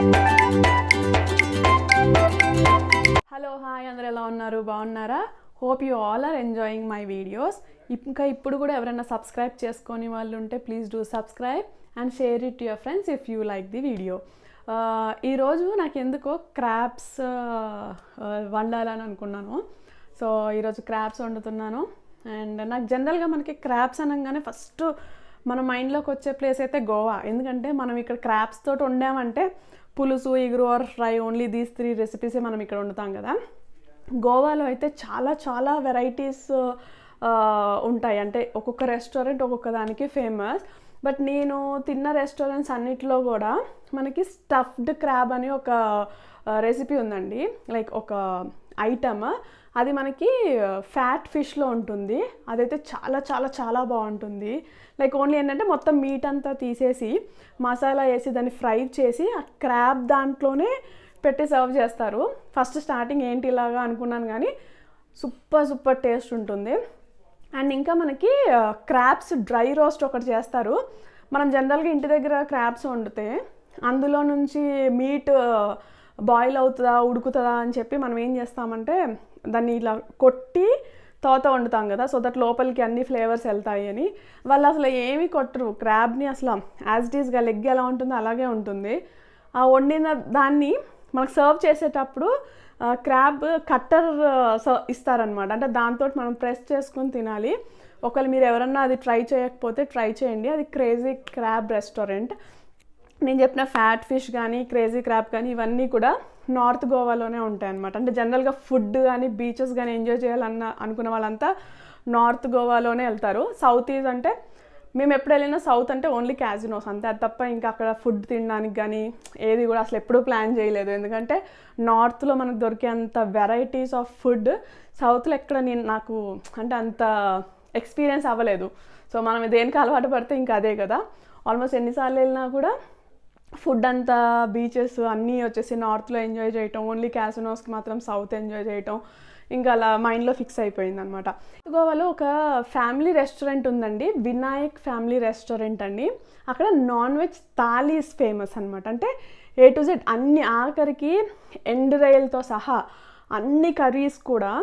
hello hi అందరు ఎలా ఉన్నారు బాగున్నారా hope you all are enjoying my videos ఇంకా ఇప్పుడు కూడా ఎవరైనా సబ్స్క్రైబ్ చేసుకొని వాళ్ళు ఉంటే please do subscribe and share it your friends if you like the video ఈరోజు నాకు ఎందుకో క్రాప్స్ వండాలని అనుకున్నాను సో ఈరోజు క్రాప్స్ వండుతున్నాను అండ్ నాకు జనరల్గా మనకి క్రాప్స్ అనగానే ఫస్ట్ మన మైండ్లోకి వచ్చే ప్లేస్ అయితే గోవా ఎందుకంటే మనం ఇక్కడ క్రాప్స్ తోటి వండామంటే పులుసు ఇగురు or fry only these three రెసిపీసే మనం ఇక్కడ వండుతాం కదా గోవాలో అయితే చాలా చాలా వెరైటీస్ ఉంటాయి అంటే ఒక్కొక్క రెస్టారెంట్ ఒక్కొక్క దానికి ఫేమస్ బట్ నేను తిన్న రెస్టారెంట్స్ అన్నిటిలో కూడా మనకి స్టఫ్డ్ క్రాబ్ అని ఒక రెసిపీ ఉందండి లైక్ ఒక ఐటమ్ అది మనకి ఫ్యాట్ ఫిష్లో ఉంటుంది అదైతే చాలా చాలా చాలా బాగుంటుంది లైక్ ఓన్లీ ఏంటంటే మొత్తం మీట్ అంతా తీసేసి మసాలా వేసి దాన్ని ఫ్రై చేసి ఆ క్రాబ్ దాంట్లోనే పెట్టి సర్వ్ చేస్తారు ఫస్ట్ స్టార్టింగ్ ఏంటి ఇలాగా అనుకున్నాను కానీ సూపర్ సూపర్ టేస్ట్ ఉంటుంది అండ్ ఇంకా మనకి క్రాబ్స్ డ్రై రోస్ట్ ఒకటి చేస్తారు మనం జనరల్గా ఇంటి దగ్గర క్రాబ్స్ వండితే అందులో నుంచి మీట్ బాయిల్ అవుతుందా ఉడుకుతుందా అని చెప్పి మనం ఏం చేస్తామంటే దాన్ని ఇలా కొట్టి తోత వండుతాం కదా సో దట్ లోపలికి అన్ని ఫ్లేవర్స్ వెళ్తాయి అని వాళ్ళు అసలు ఏమీ కొట్టరు క్రాబ్ని అసలు యాజ్ ఇట్ ఈస్గా లెగ్ ఎలా ఉంటుందో అలాగే ఉంటుంది ఆ వండిన దాన్ని మనకు సర్వ్ చేసేటప్పుడు క్రాబ్ కట్టర్ ఇస్తారనమాట అంటే దాంతో మనం ప్రెస్ చేసుకొని తినాలి ఒకవేళ మీరు ఎవరన్నా అది ట్రై చేయకపోతే ట్రై చేయండి అది క్రేజీ క్రాబ్ రెస్టారెంట్ నేను చెప్పిన ఫ్యాట్ ఫిష్ కానీ క్రేజీ క్రాబ్ కానీ ఇవన్నీ కూడా నార్త్ గోవాలోనే ఉంటాయి అనమాట అంటే జనరల్గా ఫుడ్ కానీ బీచెస్ కానీ ఎంజాయ్ చేయాలన్న అనుకున్న వాళ్ళంతా నార్త్ గోవాలోనే వెళ్తారు సౌత్ ఈజ్ అంటే మేము ఎప్పుడు వెళ్ళినా సౌత్ అంటే ఓన్లీ క్యాజినోస్ అంతే అది తప్ప ఇంకా అక్కడ ఫుడ్ తినడానికి కానీ ఏది కూడా అసలు ఎప్పుడూ ప్లాన్ చేయలేదు ఎందుకంటే నార్త్లో మనకు దొరికేంత వెరైటీస్ ఆఫ్ ఫుడ్ సౌత్లో ఎక్కడ నేను నాకు అంటే అంత ఎక్స్పీరియన్స్ అవ్వలేదు సో మనం దేనికి అలవాటు పడితే ఇంకా అదే కదా ఆల్మోస్ట్ ఎన్నిసార్లు వెళ్ళినా కూడా ఫుడ్ అంతా బీచెస్ అన్నీ వచ్చేసి నార్త్లో ఎంజాయ్ చేయటం ఓన్లీ క్యాసినోస్కి మాత్రం సౌత్ ఎంజాయ్ చేయటం ఇంకా అలా మైండ్లో ఫిక్స్ అయిపోయింది అనమాట గోవాలో ఒక ఫ్యామిలీ రెస్టారెంట్ ఉందండి వినాయక్ ఫ్యామిలీ రెస్టారెంట్ అండి అక్కడ నాన్ వెజ్ థాలీస్ ఫేమస్ అనమాట అంటే ఏ టు జెడ్ అన్ని ఆఖరికి ఎండ్ రైల్తో సహా అన్ని కర్రీస్ కూడా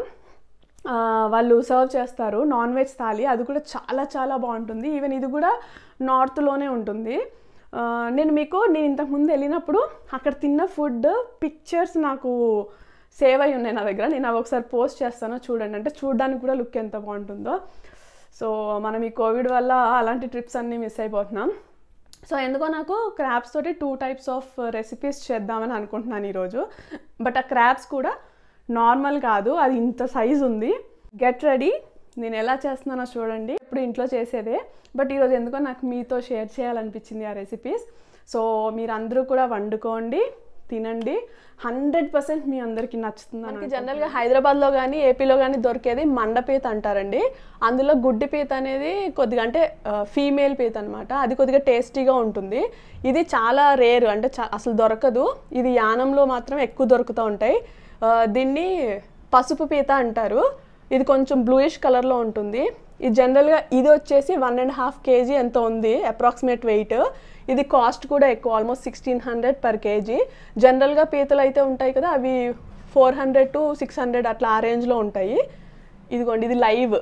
వాళ్ళు సర్వ్ చేస్తారు నాన్ వెజ్ థాలీ అది కూడా చాలా చాలా బాగుంటుంది ఈవెన్ ఇది కూడా నార్త్లోనే ఉంటుంది నేను మీకు నేను ఇంతకుముందు వెళ్ళినప్పుడు అక్కడ తిన్న ఫుడ్ పిక్చర్స్ నాకు సేవ్ అయి ఉన్నాయి నా దగ్గర నేను అవి ఒకసారి పోస్ట్ చేస్తాను చూడండి అంటే చూడడానికి కూడా లుక్ ఎంత బాగుంటుందో సో మనం ఈ కోవిడ్ వల్ల అలాంటి ట్రిప్స్ అన్నీ మిస్ అయిపోతున్నాం సో ఎందుకో నాకు క్రాబ్స్ తోటి టూ టైప్స్ ఆఫ్ రెసిపీస్ చేద్దామని అనుకుంటున్నాను ఈరోజు బట్ ఆ క్రాబ్స్ కూడా నార్మల్ కాదు అది ఇంత సైజ్ ఉంది గెట్ రెడీ నేను ఎలా చేస్తున్నానో చూడండి ఇప్పుడు ఇంట్లో చేసేదే బట్ ఈరోజు ఎందుకో నాకు మీతో షేర్ చేయాలనిపించింది ఆ రెసిపీస్ సో మీరు అందరూ కూడా వండుకోండి తినండి హండ్రెడ్ పర్సెంట్ మీ అందరికీ నచ్చుతుంది మనకి జనరల్గా హైదరాబాద్లో కానీ ఏపీలో కానీ దొరికేది మండపీత అంటారండి అందులో గుడ్డి పీత అనేది కొద్దిగా అంటే ఫీమేల్ పీత అనమాట అది కొద్దిగా టేస్టీగా ఉంటుంది ఇది చాలా రేర్ అంటే అసలు దొరకదు ఇది యానంలో మాత్రం ఎక్కువ దొరుకుతూ ఉంటాయి దీన్ని పసుపు పీత అంటారు ఇది కొంచెం బ్లూయిష్ కలర్లో ఉంటుంది ఇది జనరల్గా ఇది వచ్చేసి వన్ అండ్ హాఫ్ కేజీ ఎంత ఉంది అప్రాక్సిమేట్ వెయిట్ ఇది కాస్ట్ కూడా ఎక్కువ almost sixteen hundred per kg జనరల్గా పీతలు అయితే ఉంటాయి కదా అవి four hundred to six hundred అట్లా ఆ రేంజ్లో ఉంటాయి ఇదిగోండి ఇది లైవ్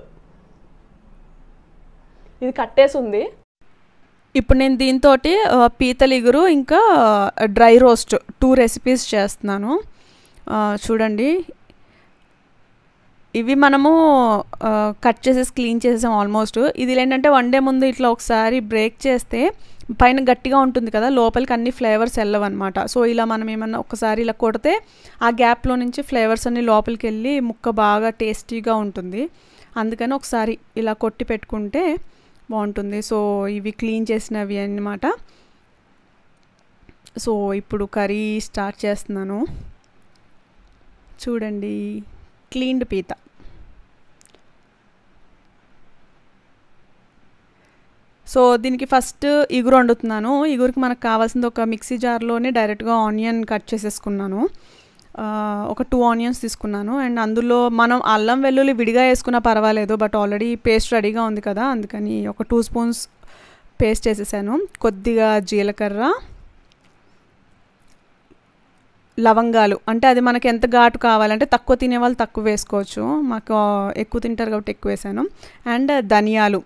ఇది కట్టేసి ఉంది ఇప్పుడు నేను దీంతో పీతలిగురు ఇంకా డ్రై రోస్ట్ టూ రెసిపీస్ చేస్తున్నాను చూడండి ఇవి మనము కట్ చేసేసి క్లీన్ చేసేసాం ఆల్మోస్ట్ ఇది ఏంటంటే వన్ డే ముందు ఇట్లా ఒకసారి బ్రేక్ చేస్తే పైన గట్టిగా ఉంటుంది కదా లోపలికి అన్ని ఫ్లేవర్స్ వెళ్ళవన్నమాట సో ఇలా మనం ఏమన్నా ఒకసారి ఇలా కొడితే ఆ గ్యాప్లో నుంచి ఫ్లేవర్స్ అన్ని లోపలికి వెళ్ళి ముక్క బాగా టేస్టీగా ఉంటుంది అందుకని ఒకసారి ఇలా కొట్టి పెట్టుకుంటే బాగుంటుంది సో ఇవి క్లీన్ చేసినవి అన్నమాట సో ఇప్పుడు కర్రీ స్టార్ట్ చేస్తున్నాను చూడండి క్లీన్డ్ పీత సో దీనికి ఫస్ట్ ఇగురు వండుతున్నాను ఇగురికి మనకు కావాల్సింది ఒక మిక్సీ జార్లోనే డైరెక్ట్గా ఆనియన్ కట్ చేసేసుకున్నాను ఒక టూ ఆనియన్స్ తీసుకున్నాను అండ్ అందులో మనం అల్లం వెల్లుల్లి విడిగా వేసుకున్నా పర్వాలేదు బట్ ఆల్రెడీ పేస్ట్ రెడీగా ఉంది కదా అందుకని ఒక టూ స్పూన్స్ పేస్ట్ వేసేసాను కొద్దిగా జీలకర్ర లవంగాలు అంటే అది మనకి ఎంత ఘాటు కావాలంటే తక్కువ తినే వాళ్ళు తక్కువ వేసుకోవచ్చు మాకు ఎక్కువ తింటారు కాబట్టి ఎక్కువ వేసాను అండ్ ధనియాలు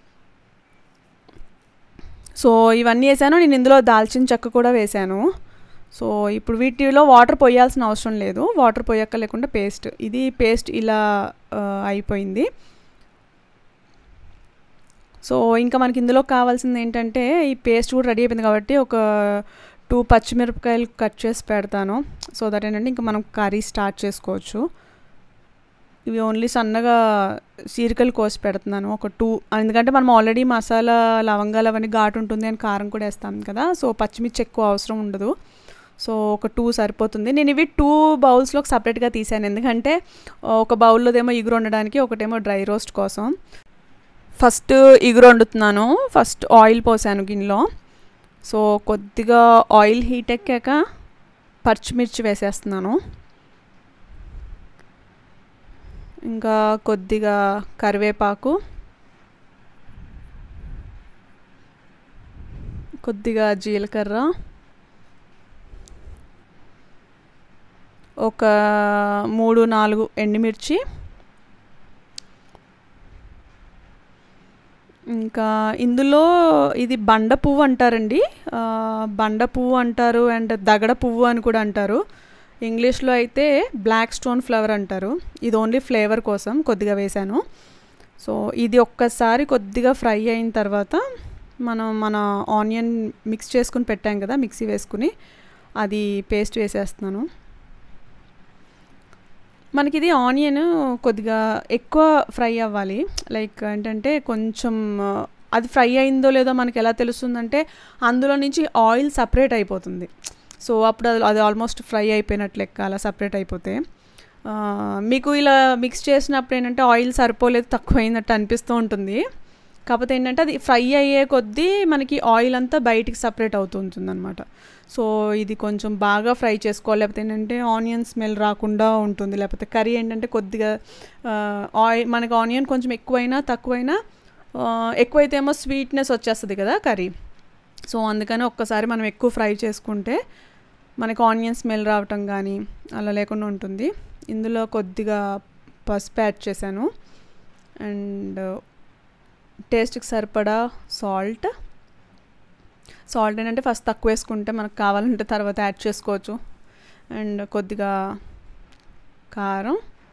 సో ఇవన్నీ వేసాను నేను ఇందులో దాల్చిన చెక్క కూడా వేసాను సో ఇప్పుడు వీటిలో వాటర్ పోయాల్సిన అవసరం లేదు వాటర్ పోయక్క లేకుండా పేస్ట్ ఇది పేస్ట్ ఇలా అయిపోయింది సో ఇంకా మనకి ఇందులో కావాల్సింది ఏంటంటే ఈ పేస్ట్ కూడా రెడీ అయిపోయింది కాబట్టి ఒక టూ పచ్చిమిరపకాయలు కట్ చేసి పెడతాను సో దట్ ఏంటంటే ఇంకా మనం కర్రీ స్టార్ట్ చేసుకోవచ్చు ఇవి ఓన్లీ సన్నగా చీరికలు కోసి పెడుతున్నాను ఒక టూ ఎందుకంటే మనం ఆల్రెడీ మసాలా లవంగాలు అవన్నీ ఘాటు ఉంటుంది అని కారం కూడా వేస్తాం కదా సో పచ్చిమిర్చి ఎక్కువ అవసరం ఉండదు సో ఒక టూ సరిపోతుంది నేను ఇవి టూ బౌల్స్లో సపరేట్గా తీసాను ఎందుకంటే ఒక బౌల్లోదేమో ఇగురు వండడానికి ఒకటేమో డ్రై రోస్ట్ కోసం ఫస్ట్ ఇగురు వండుతున్నాను ఫస్ట్ ఆయిల్ పోసాను గిన్నెలో సో కొద్దిగా ఆయిల్ హీట్ ఎక్కాక పచ్చిమిర్చి వేసేస్తున్నాను ఇంకా కొద్దిగా కరివేపాకు కొద్దిగా జీలకర్ర ఒక మూడు నాలుగు ఎండుమిర్చి ఇంకా ఇందులో ఇది బండ పువ్వు అంటారండి బండ పువ్వు అంటారు అండ్ దగడ పువ్వు అని కూడా అంటారు ఇంగ్లీష్లో అయితే బ్లాక్ స్టోన్ ఫ్లవర్ అంటారు ఇది ఓన్లీ ఫ్లేవర్ కోసం కొద్దిగా వేశాను సో ఇది ఒక్కసారి కొద్దిగా ఫ్రై అయిన తర్వాత మనం మన ఆనియన్ మిక్స్ చేసుకుని పెట్టాం కదా మిక్సీ వేసుకుని అది పేస్ట్ వేసేస్తున్నాను మనకి ఇది ఆనియన్ కొద్దిగా ఎక్కువ ఫ్రై అవ్వాలి లైక్ ఏంటంటే కొంచెం అది ఫ్రై అయిందో లేదో మనకి ఎలా తెలుస్తుందంటే అందులో నుంచి ఆయిల్ సపరేట్ అయిపోతుంది సో అప్పుడు అది అది ఆల్మోస్ట్ ఫ్రై అయిపోయినట్లు లెక్క అలా సపరేట్ అయిపోతే మీకు ఇలా మిక్స్ చేసినప్పుడు ఏంటంటే ఆయిల్ సరిపోలేదు తక్కువ అయినట్టు అనిపిస్తూ ఉంటుంది కాకపోతే ఏంటంటే అది ఫ్రై అయ్యే కొద్దీ మనకి ఆయిల్ అంతా బయటికి సపరేట్ అవుతూ ఉంటుంది అనమాట సో ఇది కొంచెం బాగా ఫ్రై చేసుకోవాలి లేకపోతే ఏంటంటే ఆనియన్ స్మెల్ రాకుండా ఉంటుంది లేకపోతే కర్రీ ఏంటంటే కొద్దిగా ఆయిల్ మనకి ఆనియన్ కొంచెం ఎక్కువైనా తక్కువైనా ఎక్కువైతే ఏమో స్వీట్నెస్ వచ్చేస్తుంది కదా కర్రీ సో అందుకని ఒక్కసారి మనం ఎక్కువ ఫ్రై చేసుకుంటే మనకి ఆనియన్ స్మెల్ రావటం కానీ అలా లేకుండా ఉంటుంది ఇందులో కొద్దిగా పసుపు యాడ్ చేశాను అండ్ టేస్ట్కి సరిపడా సాల్ట్ సాల్ట్ ఏంటంటే ఫస్ట్ తక్కువ వేసుకుంటే మనకు కావాలంటే తర్వాత యాడ్ చేసుకోవచ్చు అండ్ కొద్దిగా కారం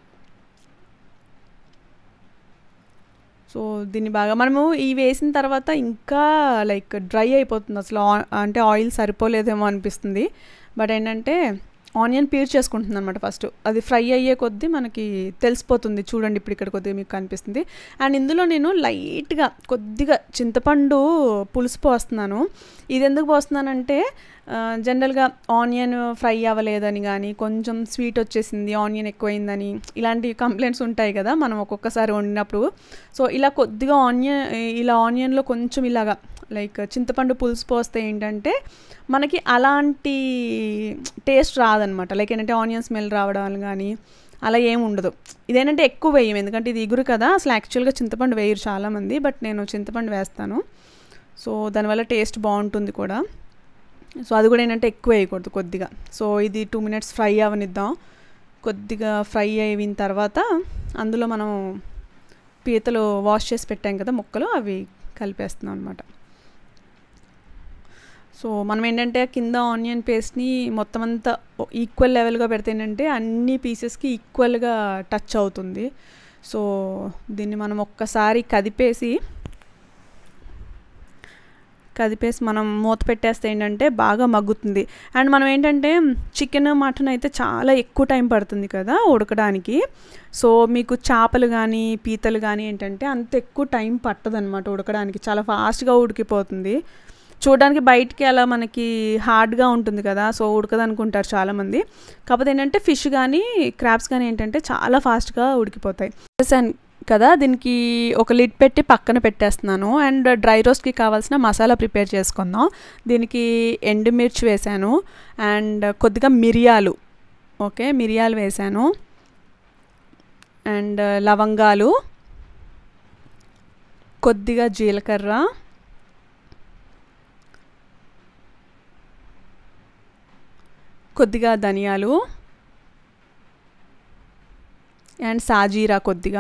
సో దీన్ని బాగా మనము ఈ వేసిన తర్వాత ఇంకా లైక్ డ్రై అయిపోతుంది అసలు అంటే ఆయిల్ సరిపోలేదేమో అనిపిస్తుంది బట్ ఏంటంటే ఆనియన్ పీర్ చేసుకుంటుంది అనమాట ఫస్ట్ అది ఫ్రై అయ్యే కొద్దీ మనకి తెలిసిపోతుంది చూడండి ఇప్పుడు ఇక్కడ కొద్దిగా మీకు కనిపిస్తుంది అండ్ ఇందులో నేను లైట్గా కొద్దిగా చింతపండు పులుసు పోస్తున్నాను ఇది ఎందుకు పోస్తున్నానంటే జనరల్గా ఆనియన్ ఫ్రై అవ్వలేదని కానీ కొంచెం స్వీట్ వచ్చేసింది ఆనియన్ ఎక్కువైందని ఇలాంటి కంప్లైంట్స్ ఉంటాయి కదా మనం ఒక్కొక్కసారి వండినప్పుడు సో ఇలా కొద్దిగా ఆనియన్ ఇలా ఆనియన్లో కొంచెం ఇలాగా లైక్ చింతపండు పులుసు పోస్తే ఏంటంటే మనకి అలాంటి టేస్ట్ రాదనమాట లైక్ ఏంటంటే ఆనియన్ స్మెల్ రావడం కానీ అలా ఏం ఉండదు ఇదేంటంటే ఎక్కువ వేయం ఎందుకంటే ఇది ఇగురు కదా అసలు యాక్చువల్గా చింతపండు వేయరు చాలామంది బట్ నేను చింతపండు వేస్తాను సో దానివల్ల టేస్ట్ బాగుంటుంది కూడా సో అది కూడా ఏంటంటే ఎక్కువ వేయకూడదు కొద్దిగా సో ఇది టూ మినిట్స్ ఫ్రై అవనిద్దాం కొద్దిగా ఫ్రై అయిన తర్వాత అందులో మనం పీతలు వాష్ చేసి పెట్టాం కదా ముక్కలు అవి కలిపేస్తున్నాం అనమాట సో మనం ఏంటంటే కింద ఆనియన్ పేస్ట్ని మొత్తం అంతా ఈక్వల్ లెవెల్గా పెడితే ఏంటంటే అన్ని పీసెస్కి ఈక్వల్గా టచ్ అవుతుంది సో దీన్ని మనం ఒక్కసారి కదిపేసి కదిపేసి మనం మూత పెట్టేస్తే ఏంటంటే బాగా మగ్గుతుంది అండ్ మనం ఏంటంటే చికెన్ మటన్ అయితే చాలా ఎక్కువ టైం పడుతుంది కదా ఉడకడానికి సో మీకు చేపలు కానీ పీతలు కానీ ఏంటంటే అంత ఎక్కువ టైం పట్టదనమాట ఉడకడానికి చాలా ఫాస్ట్గా ఉడికిపోతుంది చూడడానికి బయటికి అలా మనకి హార్డ్గా ఉంటుంది కదా సో ఉడకదు అనుకుంటారు చాలామంది కాకపోతే ఏంటంటే ఫిష్ కానీ క్రాబ్స్ కానీ ఏంటంటే చాలా ఫాస్ట్గా ఉడికిపోతాయి కదా దీనికి ఒక లిడ్ పెట్టి పక్కన పెట్టేస్తున్నాను అండ్ డ్రై రోస్ట్కి కావాల్సిన మసాలా ప్రిపేర్ చేసుకుందాం దీనికి ఎండుమిర్చి వేసాను అండ్ కొద్దిగా మిరియాలు ఓకే మిరియాలు వేసాను అండ్ లవంగాలు కొద్దిగా జీలకర్ర కొద్దిగా ధనియాలు అండ్ సాజీరా కొద్దిగా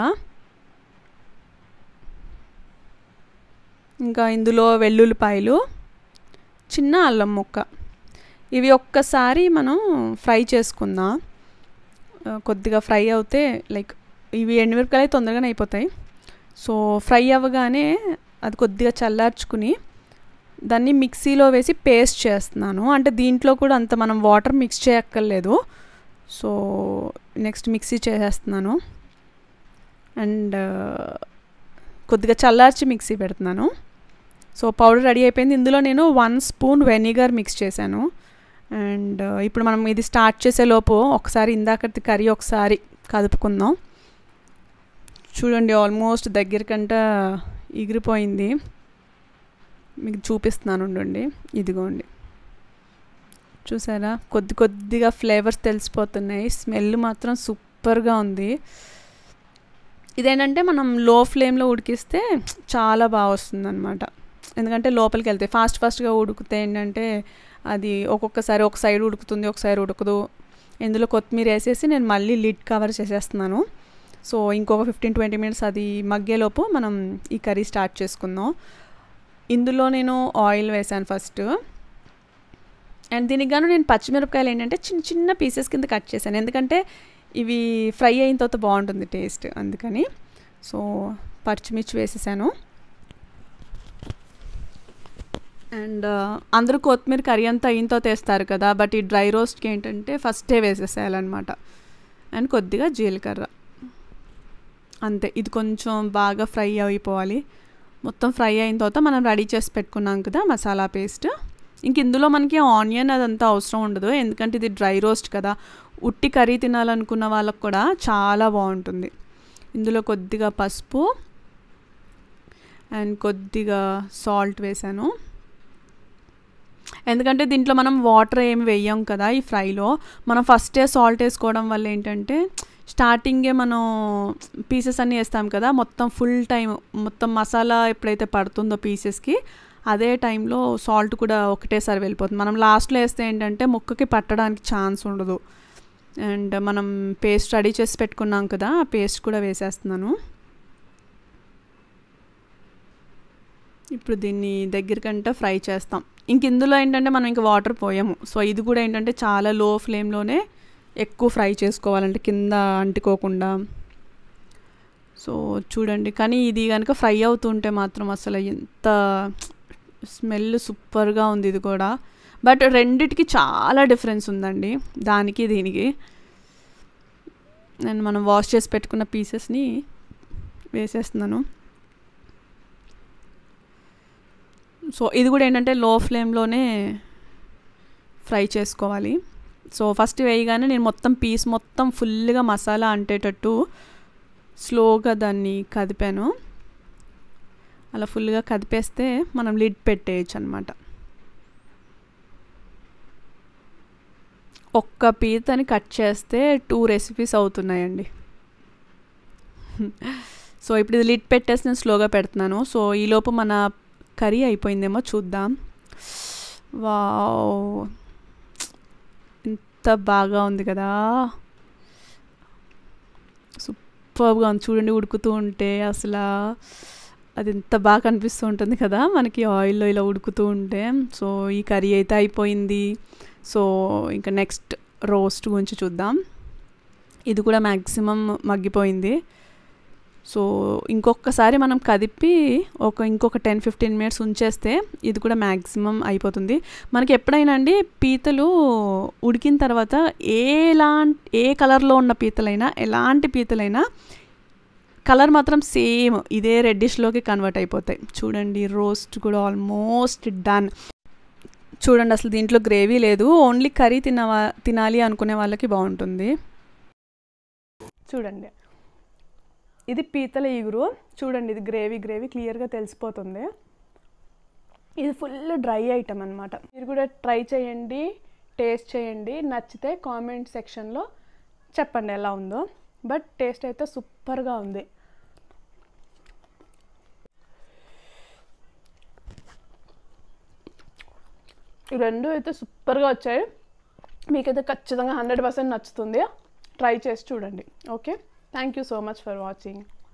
ఇంకా ఇందులో వెల్లుల్లిపాయలు చిన్న అల్లం ముక్క ఇవి ఒక్కసారి మనం ఫ్రై చేసుకుందాం ఆ, కొద్దిగా ఫ్రై అవుతే లైక్ ఇవి ఎండుమిరపకాయలు తొందరగానే అయిపోతాయి సో ఫ్రై అవ్వగానే అది కొద్దిగా చల్లార్చుకుని దాన్ని మిక్సీలో వేసి పేస్ట్ చేస్తున్నాను అంటే దీంట్లో కూడా అంత మనం వాటర్ మిక్స్ చేయక్కర్లేదు సో నెక్స్ట్ మిక్సీ చేసేస్తున్నాను అండ్ కొద్దిగా చల్లార్చి మిక్సీ పెడుతున్నాను సో పౌడర్ రెడీ అయిపోయింది ఇందులో నేను వన్ స్పూన్ వెనిగర్ మిక్స్ చేశాను అండ్ ఇప్పుడు మనం ఇది స్టార్ట్ చేసే లోపు ఒకసారి ఇందాకటి కర్రీ ఒకసారి కదుపుకుందాం చూడండి ఆల్మోస్ట్ దగ్గరికంట ఎగిరిపోయింది మీకు చూపిస్తున్నాను ఉండండి ఇదిగోండి చూసారా కొద్ది కొద్దిగా ఫ్లేవర్స్ తెలిసిపోతున్నాయి స్మెల్ మాత్రం సూపర్గా ఉంది ఇదేంటంటే మనం లో ఫ్లేమ్లో ఉడికిస్తే చాలా బాగా వస్తుంది అనమాట ఎందుకంటే లోపలికి వెళ్తాయి ఫాస్ట్ ఫాస్ట్గా ఉడికితే ఏంటంటే అది ఒక్కొక్కసారి ఒక సైడ్ ఉడుకుతుంది ఒక సైడ్ ఉడకదు ఇందులో కొత్తిమీర వేసేసి నేను మళ్ళీ లిడ్ కవర్ చేసేస్తున్నాను సో ఇంకొక ఫిఫ్టీన్ ట్వంటీ మినిట్స్ అది మగ్గేలోపు మనం ఈ కర్రీ స్టార్ట్ చేసుకుందాం ఇందులో నేను ఆయిల్ వేసాను ఫస్ట్ అండ్ దీనికి గాను నేను పచ్చిమిరపకాయలు ఏంటంటే చిన్న చిన్న పీసెస్ కింద కట్ చేశాను ఎందుకంటే ఇవి ఫ్రై అయిన తర్వాత బాగుంటుంది టేస్ట్ అందుకని సో పచ్చిమిర్చి వేసేసాను అండ్ అందరూ కొత్తిమీర కర్రీ అంతా అయిన తర్వాత వేస్తారు కదా బట్ ఈ డ్రై రోస్ట్కి ఏంటంటే ఫస్టే వేసేసేయాలన్నమాట అండ్ కొద్దిగా జీలకర్ర అంతే ఇది కొంచెం బాగా ఫ్రై అయిపోవాలి మొత్తం ఫ్రై అయిన తర్వాత మనం రెడీ చేసి పెట్టుకున్నాం కదా మసాలా పేస్ట్ ఇంక ఇందులో మనకి ఆనియన్ అదంతా అవసరం ఉండదు ఎందుకంటే ఇది డ్రై రోస్ట్ కదా ఉట్టి కర్రీ తినాలనుకున్న వాళ్ళకు కూడా చాలా బాగుంటుంది ఇందులో కొద్దిగా పసుపు అండ్ కొద్దిగా సాల్ట్ వేసాను ఎందుకంటే దీంట్లో మనం వాటర్ ఏమి వేయం కదా ఈ ఫ్రైలో మనం ఫస్టే సాల్ట్ వేసుకోవడం వల్ల ఏంటంటే స్టార్టింగే మనం పీసెస్ అన్నీ వేస్తాం కదా మొత్తం ఫుల్ టైం మొత్తం మసాలా ఎప్పుడైతే పడుతుందో పీసెస్కి అదే టైంలో సాల్ట్ కూడా ఒకటేసారి వెళ్ళిపోతుంది మనం లాస్ట్లో వేస్తే ఏంటంటే ముక్కకి పట్టడానికి ఛాన్స్ ఉండదు అండ్ మనం పేస్ట్ రెడీ చేసి పెట్టుకున్నాం కదా ఆ పేస్ట్ కూడా వేసేస్తున్నాను ఇప్పుడు దీన్ని దగ్గరికంటే ఫ్రై చేస్తాం ఇంక ఇందులో ఏంటంటే మనం ఇంక వాటర్ పోయాము సో ఇది కూడా ఏంటంటే చాలా లో ఫ్లేమ్లోనే ఎక్కువ ఫ్రై చేసుకోవాలంటే కింద అంటుకోకుండా సో చూడండి కానీ ఇది కనుక ఫ్రై అవుతుంటే మాత్రం అసలు ఎంత స్మెల్ సూపర్గా ఉంది ఇది కూడా బట్ రెండిటికి చాలా డిఫరెన్స్ ఉందండి దానికి దీనికి నేను మనం వాష్ చేసి పెట్టుకున్న పీసెస్ని వేసేస్తున్నాను సో ఇది కూడా ఏంటంటే లో ఫ్లేమ్లోనే ఫ్రై చేసుకోవాలి సో ఫస్ట్ వేయగానే నేను మొత్తం పీస్ మొత్తం ఫుల్గా మసాలా అంటేటట్టు స్లోగా దాన్ని కదిపాను అలా ఫుల్గా కదిపేస్తే మనం లిడ్ పెట్టేయచ్చు అనమాట ఒక్క పీతని కట్ చేస్తే టూ రెసిపీస్ అవుతున్నాయండి సో ఇప్పుడు ఇది లిడ్ పెట్టేసి నేను స్లోగా పెడుతున్నాను సో ఈలోపు మన కర్రీ అయిపోయిందేమో చూద్దాం వావ్ ఎంత బాగా ఉంది కదా సూపర్గా ఉంది చూడండి ఉడుకుతూ ఉంటే అసలు అది ఎంత బాగా కనిపిస్తూ ఉంటుంది కదా మనకి ఆయిల్లో ఇలా ఉడుకుతూ ఉంటే సో ఈ కర్రీ అయితే అయిపోయింది సో ఇంకా నెక్స్ట్ రోస్ట్ గురించి చూద్దాం ఇది కూడా మ్యాక్సిమం మగ్గిపోయింది సో ఇంకొకసారి మనం కదిపి ఒక ఇంకొక టెన్ ఫిఫ్టీన్ మినిట్స్ ఉంచేస్తే ఇది కూడా మ్యాక్సిమం అయిపోతుంది మనకి ఎప్పుడైనా అండి పీతలు ఉడికిన తర్వాత ఏలా ఏ కలర్లో ఉన్న పీతలైనా ఎలాంటి పీతలైనా కలర్ మాత్రం సేమ్ ఇదే రెడ్డిష్లోకి కన్వర్ట్ అయిపోతాయి చూడండి రోస్ట్ కూడా ఆల్మోస్ట్ డన్ చూడండి అసలు దీంట్లో గ్రేవీ లేదు ఓన్లీ కర్రీ తినవా తినాలి అనుకునే వాళ్ళకి బాగుంటుంది చూడండి ఇది పీతల ఈగురు చూడండి ఇది గ్రేవీ గ్రేవీ క్లియర్గా తెలిసిపోతుంది ఇది ఫుల్ డ్రై ఐటమ్ అనమాట మీరు కూడా ట్రై చేయండి టేస్ట్ చేయండి నచ్చితే కామెంట్ సెక్షన్లో చెప్పండి ఎలా ఉందో బట్ టేస్ట్ అయితే సూపర్గా ఉంది ఈ రెండు అయితే సూపర్గా వచ్చాయి మీకైతే ఖచ్చితంగా హండ్రెడ్ పర్సెంట్ నచ్చుతుంది ట్రై చేసి చూడండి okay thank you so much for watching